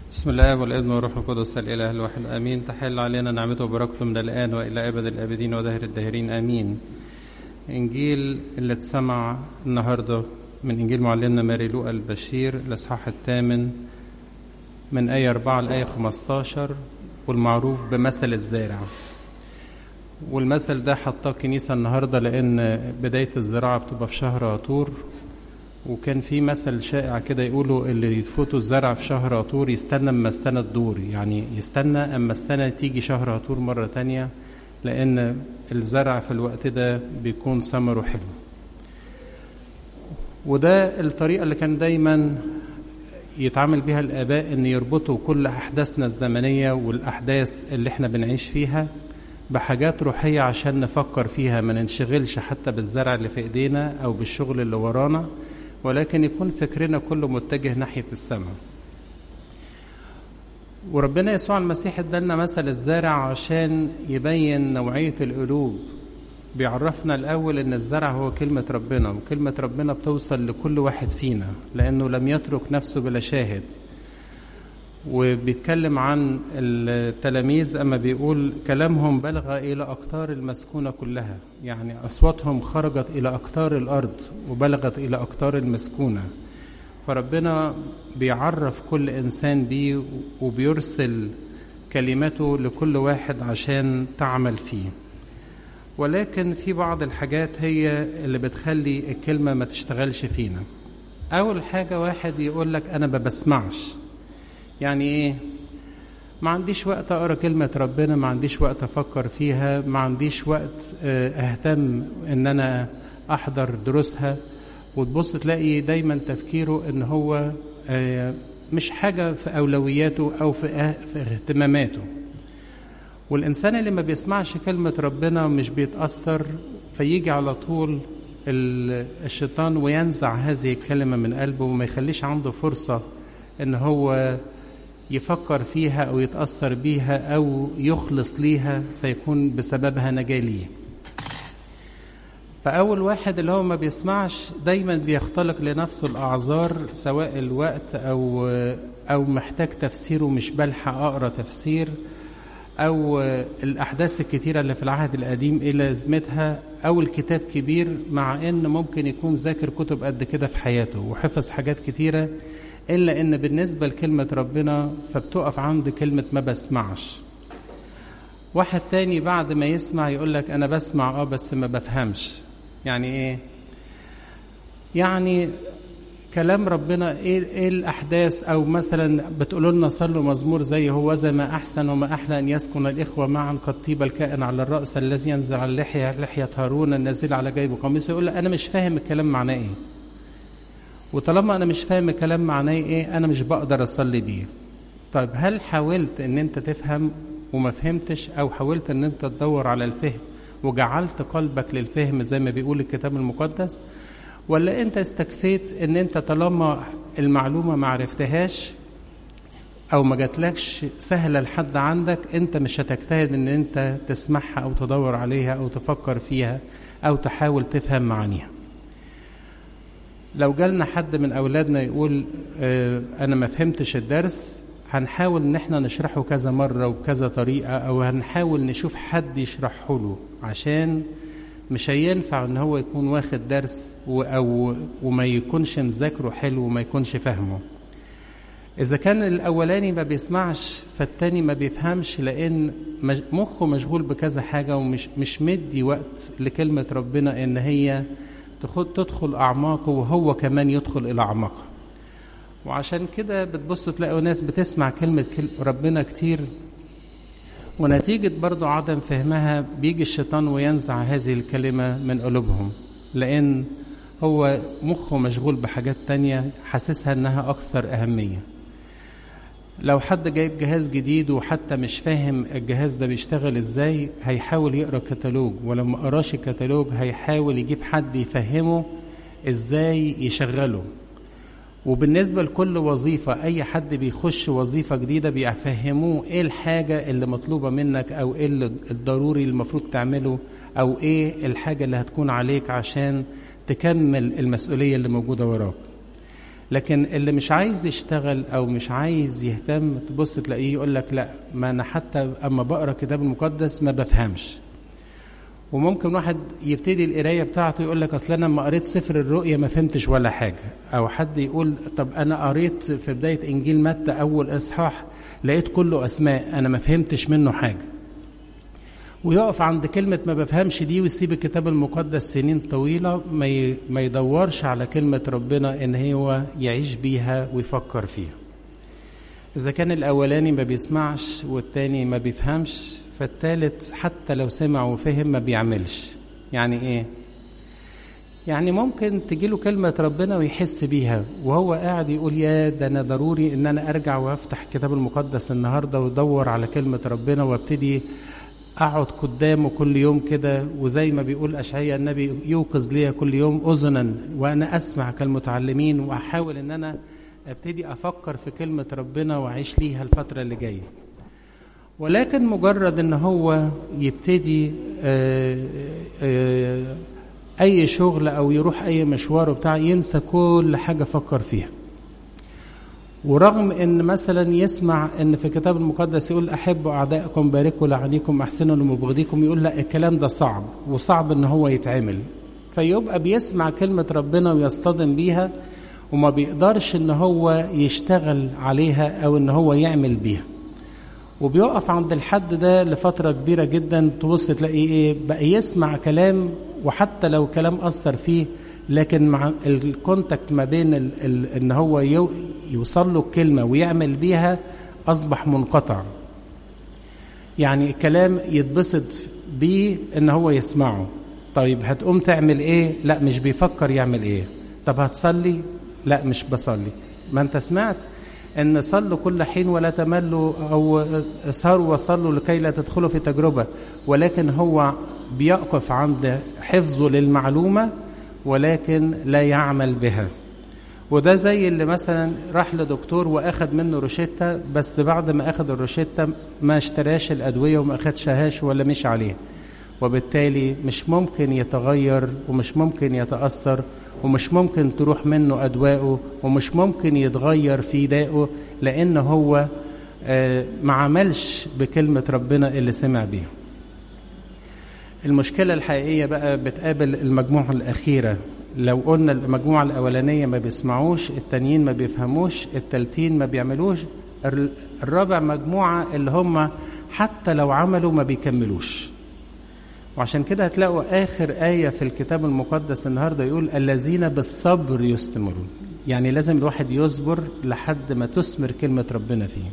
بسم الله والابن والروح القدس الاله الواحد امين تحل علينا نعمته وبركته من الان والى ابد الابدين ودهر الداهرين امين انجيل اللي اتسمع النهارده من انجيل معلمنا ماري لوقا البشير الاصحاح الثامن من ايه 4 لايه 15 والمعروف بمثل الزارع والمثل ده حطاه الكنيسه النهارده لان بدايه الزراعه بتبقى في شهر عطور وكان في مثل شائع كده يقولوا اللي يفوتوا الزرع في شهر عطور يستنى اما السنه تدور يعني يستنى اما السنه تيجي شهر عطور مره تانية لان الزرع في الوقت ده بيكون ثمره حلو وده الطريقه اللي كان دايما يتعامل بها الاباء ان يربطوا كل احداثنا الزمنيه والاحداث اللي احنا بنعيش فيها بحاجات روحيه عشان نفكر فيها ما ننشغلش حتى بالزرع اللي في ايدينا او بالشغل اللي ورانا ولكن يكون فكرنا كله متجه ناحيه السماء وربنا يسوع المسيح ادالنا مثل الزارع عشان يبين نوعيه القلوب بيعرفنا الاول ان الزرع هو كلمه ربنا وكلمه ربنا بتوصل لكل واحد فينا لانه لم يترك نفسه بلا شاهد وبيتكلم عن التلاميذ اما بيقول كلامهم بلغ الى اقطار المسكونه كلها يعني اصواتهم خرجت الى اقطار الارض وبلغت الى اقطار المسكونه فربنا بيعرف كل انسان بيه وبيرسل كلمته لكل واحد عشان تعمل فيه ولكن في بعض الحاجات هي اللي بتخلي الكلمه ما تشتغلش فينا اول حاجه واحد يقول لك انا ما بسمعش يعني ايه ما عنديش وقت اقرا كلمه ربنا ما عنديش وقت افكر فيها ما عنديش وقت اهتم ان انا احضر دروسها وتبص تلاقي دايما تفكيره ان هو مش حاجه في اولوياته او في, في اهتماماته والانسان اللي ما بيسمعش كلمه ربنا مش بيتاثر فيجي على طول الشيطان وينزع هذه الكلمه من قلبه وما يخليش عنده فرصه ان هو يفكر فيها او يتاثر بيها او يخلص ليها فيكون بسببها نجاه ليه فاول واحد اللي هو ما بيسمعش دايما بيختلق لنفسه الاعذار سواء الوقت او او محتاج تفسير ومش بلحق اقرا تفسير او الاحداث الكتيره اللي في العهد القديم ايه لازمتها او الكتاب كبير مع ان ممكن يكون ذاكر كتب قد كده في حياته وحفظ حاجات كتيره إلا إن بالنسبة لكلمة ربنا فبتقف عند كلمة ما بسمعش واحد تاني بعد ما يسمع يقول لك أنا بسمع أه بس ما بفهمش يعني إيه يعني كلام ربنا إيه, إيه الأحداث أو مثلا بتقولوا لنا صلوا مزمور زي هو زي ما أحسن وما أحلى أن يسكن الإخوة معا قد طيب الكائن على الرأس الذي ينزل على اللحية لحية هارون النازل على جيب قميصه يقول أنا مش فاهم الكلام معناه إيه وطالما انا مش فاهم الكلام معناه ايه انا مش بقدر اصلي بيه طيب هل حاولت ان انت تفهم وما فهمتش او حاولت ان انت تدور على الفهم وجعلت قلبك للفهم زي ما بيقول الكتاب المقدس ولا انت استكفيت ان انت طالما المعلومه ما عرفتهاش او ما جاتلكش سهله لحد عندك انت مش هتجتهد ان انت تسمعها او تدور عليها او تفكر فيها او تحاول تفهم معانيها لو جالنا حد من اولادنا يقول اه انا ما فهمتش الدرس هنحاول ان احنا نشرحه كذا مره وكذا طريقه او هنحاول نشوف حد يشرحه له عشان مش هينفع ان هو يكون واخد درس او وما يكونش مذاكره حلو وما يكونش فاهمه اذا كان الاولاني ما بيسمعش فالتاني ما بيفهمش لان مخه مشغول بكذا حاجه ومش مش مدي وقت لكلمه ربنا ان هي تدخل أعماقه وهو كمان يدخل إلى أعماقها وعشان كده بتبص تلاقوا ناس بتسمع كلمة ربنا كتير ونتيجة برضو عدم فهمها بيجي الشيطان وينزع هذه الكلمة من قلوبهم لأن هو مخه مشغول بحاجات تانية حاسسها إنها أكثر أهمية لو حد جايب جهاز جديد وحتى مش فاهم الجهاز ده بيشتغل ازاي هيحاول يقرا كتالوج ولو ما قراش الكتالوج هيحاول يجيب حد يفهمه ازاي يشغله وبالنسبة لكل وظيفة أي حد بيخش وظيفة جديدة بيفهموه إيه الحاجة اللي مطلوبة منك أو إيه الضروري اللي المفروض تعمله أو إيه الحاجة اللي هتكون عليك عشان تكمل المسؤولية اللي موجودة وراك لكن اللي مش عايز يشتغل او مش عايز يهتم تبص تلاقيه يقول لك لا ما انا حتى اما بقرا الكتاب المقدس ما بفهمش وممكن واحد يبتدي القرايه بتاعته يقول لك اصل انا لما قريت سفر الرؤيا ما فهمتش ولا حاجه او حد يقول طب انا قريت في بدايه انجيل متى اول اصحاح لقيت كله اسماء انا ما فهمتش منه حاجه ويقف عند كلمة ما بفهمش دي ويسيب الكتاب المقدس سنين طويلة ما ما يدورش على كلمة ربنا إن هو يعيش بيها ويفكر فيها. إذا كان الأولاني ما بيسمعش والتاني ما بيفهمش فالتالت حتى لو سمع وفهم ما بيعملش. يعني إيه؟ يعني ممكن تجيله كلمة ربنا ويحس بيها وهو قاعد يقول يا ده أنا ضروري إن أنا أرجع وأفتح الكتاب المقدس النهاردة وأدور على كلمة ربنا وأبتدي اقعد قدامه كل يوم كده وزي ما بيقول اشعياء النبي يوقظ لي كل يوم اذنا وانا اسمع كالمتعلمين واحاول ان انا ابتدي افكر في كلمه ربنا واعيش ليها الفتره اللي جايه ولكن مجرد ان هو يبتدي آآ آآ اي شغل او يروح اي مشوار بتاع ينسى كل حاجه فكر فيها ورغم ان مثلا يسمع ان في الكتاب المقدس يقول احبوا اعدائكم باركوا لعنيكم احسنوا لمبغضيكم يقول لا الكلام ده صعب وصعب ان هو يتعمل فيبقى بيسمع كلمه ربنا ويصطدم بيها وما بيقدرش ان هو يشتغل عليها او ان هو يعمل بيها وبيقف عند الحد ده لفترة كبيرة جدا تبص تلاقيه ايه بقى يسمع كلام وحتى لو كلام أثر فيه لكن مع الكونتاكت ما بين ال ال ان هو يو يوصل له الكلمه ويعمل بيها اصبح منقطع يعني كلام يتبسط بيه ان هو يسمعه طيب هتقوم تعمل ايه لا مش بيفكر يعمل ايه طب هتصلي لا مش بصلي ما انت سمعت ان صلوا كل حين ولا تملوا او سهروا وصلوا لكي لا تدخلوا في تجربه ولكن هو بيقف عند حفظه للمعلومه ولكن لا يعمل بها وده زي اللي مثلا راح لدكتور واخد منه روشته بس بعد ما اخد الروشته ما اشتراش الادويه وما اخدشهاش ولا مش عليها وبالتالي مش ممكن يتغير ومش ممكن يتاثر ومش ممكن تروح منه ادواءه ومش ممكن يتغير في دائه لان هو ما عملش بكلمه ربنا اللي سمع بيها المشكلة الحقيقية بقى بتقابل المجموعة الأخيرة لو قلنا المجموعة الأولانية ما بيسمعوش التانيين ما بيفهموش التالتين ما بيعملوش الرابع مجموعة اللي هم حتى لو عملوا ما بيكملوش وعشان كده هتلاقوا آخر آية في الكتاب المقدس النهاردة يقول الذين بالصبر يستمرون يعني لازم الواحد يصبر لحد ما تثمر كلمة ربنا فيه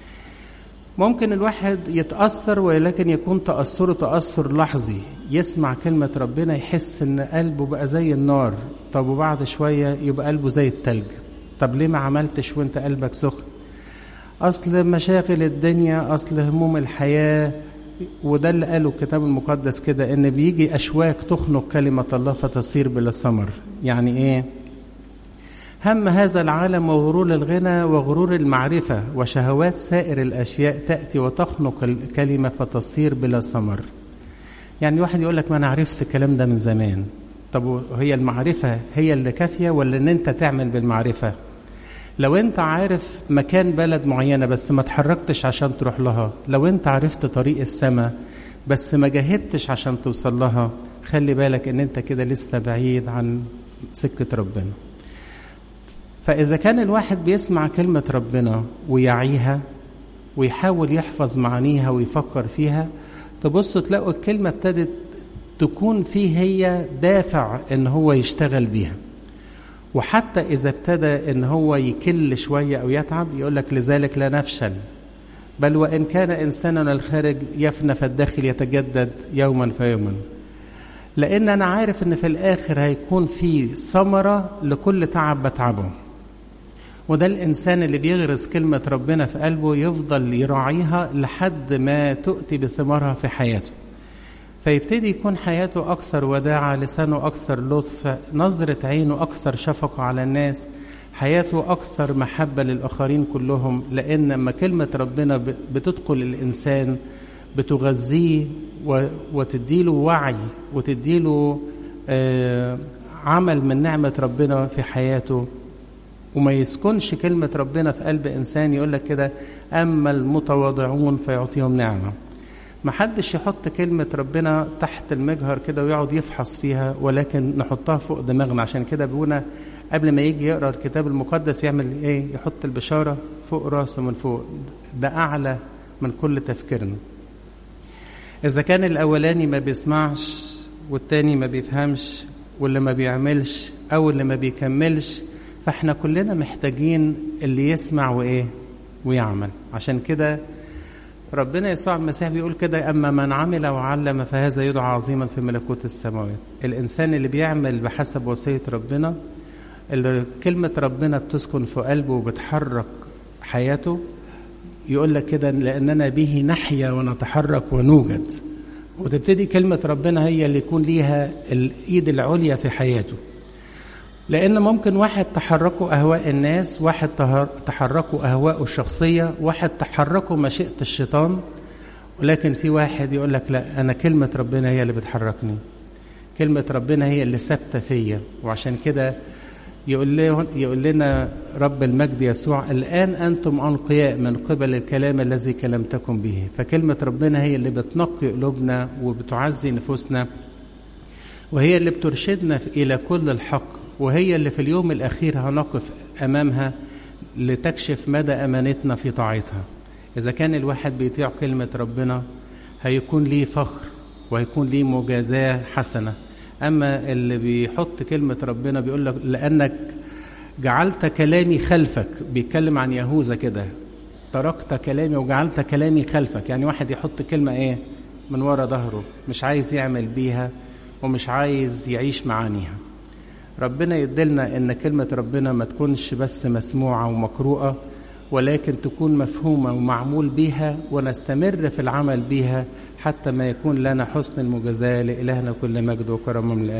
ممكن الواحد يتأثر ولكن يكون تأثره تأثر لحظي يسمع كلمة ربنا يحس إن قلبه بقى زي النار طب وبعد شوية يبقى قلبه زي التلج طب ليه ما عملتش وانت قلبك سخن أصل مشاغل الدنيا أصل هموم الحياة وده اللي قاله الكتاب المقدس كده إن بيجي أشواك تخنق كلمة الله فتصير بلا ثمر يعني إيه؟ هم هذا العالم وغرور الغنى وغرور المعرفة وشهوات سائر الأشياء تأتي وتخنق الكلمة فتصير بلا ثمر يعني واحد يقول لك ما أنا عرفت الكلام ده من زمان طب هي المعرفة هي اللي كافية ولا إن أنت تعمل بالمعرفة لو أنت عارف مكان بلد معينة بس ما تحركتش عشان تروح لها لو أنت عرفت طريق السماء بس ما جاهدتش عشان توصل لها خلي بالك ان انت كده لسه بعيد عن سكة ربنا فإذا كان الواحد بيسمع كلمة ربنا ويعيها ويحاول يحفظ معانيها ويفكر فيها تبصوا تلاقوا الكلمة ابتدت تكون فيه هي دافع ان هو يشتغل بيها وحتى إذا ابتدى ان هو يكل شوية أو يتعب يقول لك لذلك لا نفشل بل وإن كان إنساننا الخارج يفنى فالداخل يتجدد يوما فيوما لأن أنا عارف إن في الآخر هيكون في ثمرة لكل تعب بتعبه وده الإنسان اللي بيغرس كلمة ربنا في قلبه يفضل يراعيها لحد ما تؤتي بثمارها في حياته فيبتدي يكون حياته أكثر وداعة لسانه أكثر لطف نظرة عينه أكثر شفقة على الناس حياته أكثر محبة للآخرين كلهم لأن لما كلمة ربنا بتدخل الإنسان بتغذيه وتديله وعي وتديله عمل من نعمة ربنا في حياته وما يسكنش كلمة ربنا في قلب إنسان يقول لك كده أما المتواضعون فيعطيهم نعمة ما حدش يحط كلمة ربنا تحت المجهر كده ويقعد يفحص فيها ولكن نحطها فوق دماغنا عشان كده ابونا قبل ما يجي يقرا الكتاب المقدس يعمل ايه يحط البشارة فوق راسه من فوق ده أعلى من كل تفكيرنا إذا كان الأولاني ما بيسمعش والتاني ما بيفهمش واللي ما بيعملش أو اللي ما بيكملش فاحنا كلنا محتاجين اللي يسمع وإيه ويعمل عشان كده ربنا يسوع المسيح بيقول كده أما من عمل وعلم فهذا يدعى عظيما في ملكوت السماوات الإنسان اللي بيعمل بحسب وصية ربنا اللي كلمة ربنا بتسكن في قلبه وبتحرك حياته يقول لك كده لأننا به نحيا ونتحرك ونوجد وتبتدي كلمة ربنا هي اللي يكون ليها الإيد العليا في حياته لأن ممكن واحد تحركه أهواء الناس واحد تحركه أهواءه الشخصية واحد تحركه مشيئة الشيطان ولكن في واحد يقول لك لا أنا كلمة ربنا هي اللي بتحركني كلمة ربنا هي اللي ثابتة فيا وعشان كده يقول, له يقول لنا رب المجد يسوع الآن أنتم أنقياء من قبل الكلام الذي كلمتكم به فكلمة ربنا هي اللي بتنقي قلوبنا وبتعزي نفوسنا وهي اللي بترشدنا إلى كل الحق وهي اللي في اليوم الأخير هنقف أمامها لتكشف مدى أمانتنا في طاعتها إذا كان الواحد بيطيع كلمة ربنا هيكون ليه فخر وهيكون ليه مجازاة حسنة أما اللي بيحط كلمة ربنا بيقول لك لأنك جعلت كلامي خلفك بيتكلم عن يهوذا كده تركت كلامي وجعلت كلامي خلفك يعني واحد يحط كلمة إيه من ورا ظهره مش عايز يعمل بيها ومش عايز يعيش معانيها ربنا يدلنا ان كلمة ربنا ما تكونش بس مسموعة ومقروءة ولكن تكون مفهومة ومعمول بها ونستمر في العمل بها حتى ما يكون لنا حسن المجازاة لإلهنا كل مجد وكرم من